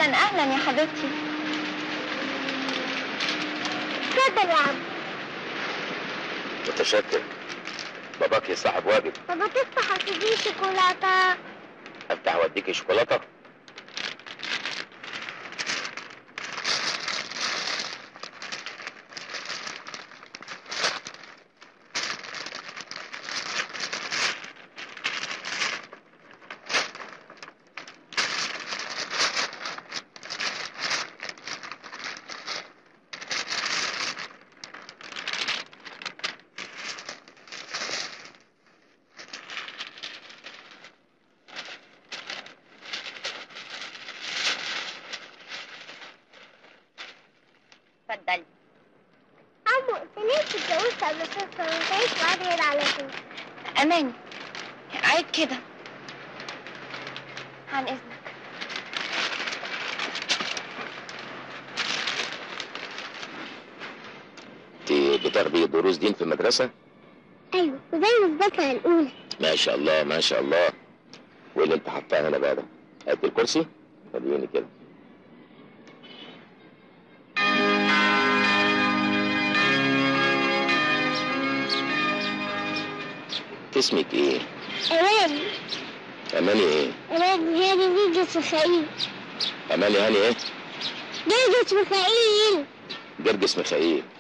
اهلا اهلا يا حبيبتي اتفضل يا عم متشكر باباك يصاحب واجب بابا تفتح هتديني شوكولاتة افتح واديكي شوكولاته اتفضلي عمو انت ليه اتجوزت قبل ستة وما تعيش معاه غير على طول اماني عيب كده عن اذنك انت بتاخدي دروس دين في المدرسه ايوه وزي مثبتها الاولى ما شاء الله ما شاء الله وايه اللي انت حطاه هنا بقى ده قد الكرسي خليني كده اسمك ايه امان اماني ايه امان هاني جرجس ميخائيل اماني هاني ايه جرجس ميخائيل جرجس ميخائيل